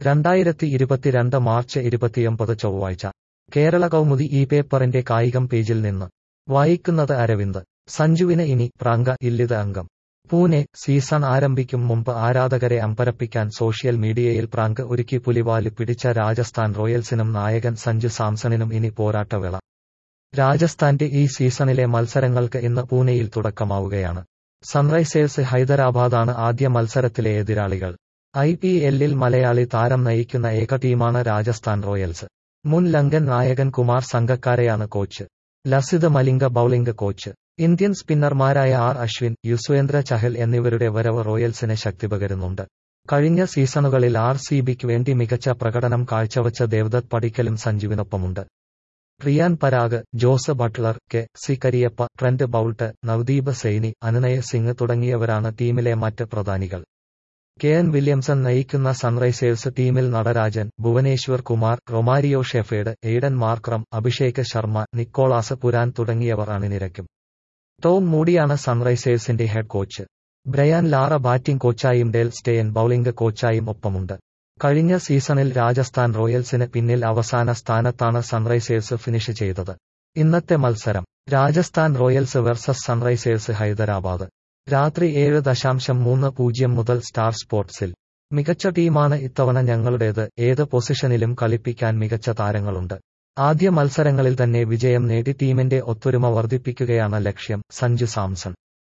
രണ്ടായിരത്തി ഇരുപത്തിരണ്ട് മാർച്ച് ഇരുപത്തിയൊമ്പത് ചൊവ്വാഴ്ച കേരള കൗമുദി ഈ പേപ്പറിന്റെ കായികം പേജിൽ നിന്ന് വായിക്കുന്നത് അരവിന്ദ് സഞ്ജുവിന് ഇനി പ്രാങ്ക ഇല്ലിത് അംഗം പൂനെ സീസൺ ആരംഭിക്കും മുമ്പ് ആരാധകരെ അമ്പരപ്പിക്കാൻ സോഷ്യൽ മീഡിയയിൽ പ്രാങ്ക് ഒരുക്കി പുലിവാല് പിടിച്ച രാജസ്ഥാൻ റോയൽസിനും നായകൻ സഞ്ജു സാംസണിനും ഇനി പോരാട്ടവേള രാജസ്ഥാന്റെ ഈ സീസണിലെ മത്സരങ്ങൾക്ക് ഇന്ന് പൂനെയിൽ തുടക്കമാവുകയാണ് സൺറൈസേഴ്സ് ഹൈദരാബാദാണ് ആദ്യ മത്സരത്തിലെ എതിരാളികൾ ഐ പി എല്ലിൽ മലയാളി താരം നയിക്കുന്ന ഏക ടീമാണ് രാജസ്ഥാൻ റോയൽസ് മുൻ ലങ്കൻ നായകൻ കുമാർ സംഘക്കാരെയാണ് coach Lasith Malinga bowling coach Indian സ്പിന്നർമാരായ ആർ അശ്വിൻ യുസ്വേന്ദ്ര ചഹൽ എന്നിവരുടെ വരവ് റോയൽസിന് ശക്തി പകരുന്നുണ്ട് കഴിഞ്ഞ സീസണുകളിൽ ആർ സി ബിക്ക് വേണ്ടി മികച്ച പ്രകടനം കാഴ്ചവച്ച ദേവദത്ത് പടിക്കലും സഞ്ജുവിനൊപ്പമുണ്ട് Riyan Parag Jos Buttler K C Kariappa Trent Boult Navdeep Saini Anunay Singh തുടങ്ങിയവരാണ് ടീമിലെ മറ്റ് പ്രധാനികൾ കെ എൻ വില്യംസൺ നയിക്കുന്ന സൺറൈസേഴ്സ് ടീമിൽ Natarajan Bhuvneshwar Kumar Romario Shepherd Aiden Markram Abhishek Sharma Nicholas Pooran തുടങ്ങിയവർ അണിനിരക്കും ടോം മൂഡിയാണ് സൺറൈസേഴ്സിന്റെ head coach Brian Lara batting കോച്ചായും ഡേൽ സ്റ്റേയൻ ബൌളിംഗ് കോച്ചായും ഒപ്പമുണ്ട് കഴിഞ്ഞ സീസണിൽ രാജസ്ഥാൻ റോയൽസിന് പിന്നിൽ അവസാന സ്ഥാനത്താണ് സൺറൈസേഴ്സ് ഫിനിഷ് ചെയ്തത് ഇന്നത്തെ മത്സരം Rajasthan Royals versus Sunrisers Hyderabad രാത്രി ഏഴ് ദശാംശം മൂന്ന് പൂജ്യം മുതൽ സ്റ്റാർ സ്പോർട്സിൽ മികച്ച ടീമാണ് ഇത്തവണ ഞങ്ങളുടേത് ഏത് പൊസിഷനിലും കളിപ്പിക്കാൻ മികച്ച താരങ്ങളുണ്ട് ആദ്യ മത്സരങ്ങളിൽ തന്നെ വിജയം നേടി ടീമിന്റെ ഒത്തൊരുമ വർദ്ധിപ്പിക്കുകയാണ് ലക്ഷ്യം സഞ്ജു സാംസൺ